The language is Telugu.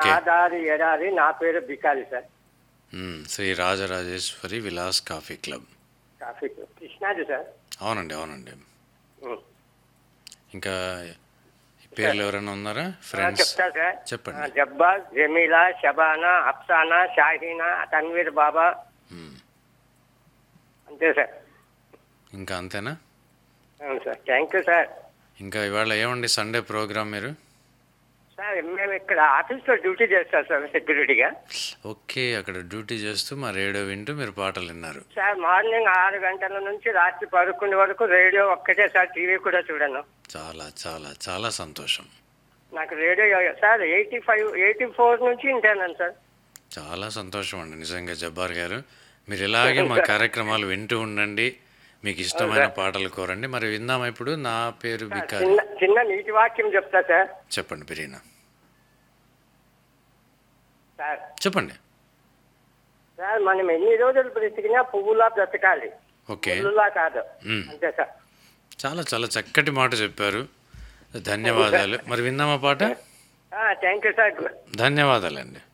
నాదారి ఎడారి నా పేరు బికారి సార్ మ్మ్. Shri Rajarajeshwari Vilas coffee club coffee కృష్ణాది సార్ అవునండి అవునండి ఉమ్. ఇంకా ఈ పేర్లు ఎవరైనా ఉన్నారా ఆ, ఫ్రెండ్స్ చెప్తా సార్ చెప్పండి. ఆ, జబ్బార్ జమీలా షబానా అఫ్సానా షాహీనా తన్వీర్ బాబా మ్మ్. అంతే సార్ ఇంకా అంతేనా అవును సార్ థ్యాంక్ యూ సార్ ఇంకా ఇవాళ ఏమండి సండే ప్రోగ్రామ్ మీరు సార్ మేము ఇక్కడ ఆఫీస్లో డ్యూటీ చేస్తాం సార్ సెక్యూరిటీగా ఓకే అక్కడ డ్యూటీ చేస్తూ మా రేడియో వింటూ మీరు పాటలు విన్నారు సార్ మార్నింగ్ ఆరు గంటల నుంచి రాత్రి పదకొండు వరకు రేడియో ఒక్కటే సార్ టీవీ కూడా చూడను చాలా చాలా చాలా సంతోషం నాకు radio sir eighty five eighty four నుంచి వింటాను సార్ చాలా సంతోషం అండి నిజంగా జబ్బార్ గారు మీరు ఇలాగే మా కార్యక్రమాలు వింటూ ఉండండి మీకు ఇష్టమైన పాటలు కోరండి మరి విందాం ఇప్పుడు నా పేరు బికారి చిన్న చిన్న నీటి వాక్యం చెప్తా సార్ చెప్పండి బిరీనా సార్ చెప్పండి సార్ మనం ఎన్ని రోజులు బ్రతికినా పువ్వులా బ్రతకాలి ఓకే పువ్వులా కాదు మ్మ్. అంతే సార్ చాలా చాలా చక్కటి మాట చెప్పారు ధన్యవాదాలు మరి విందామా పాట థ్యాంక్ యూ సార్ ధన్యవాదాలండి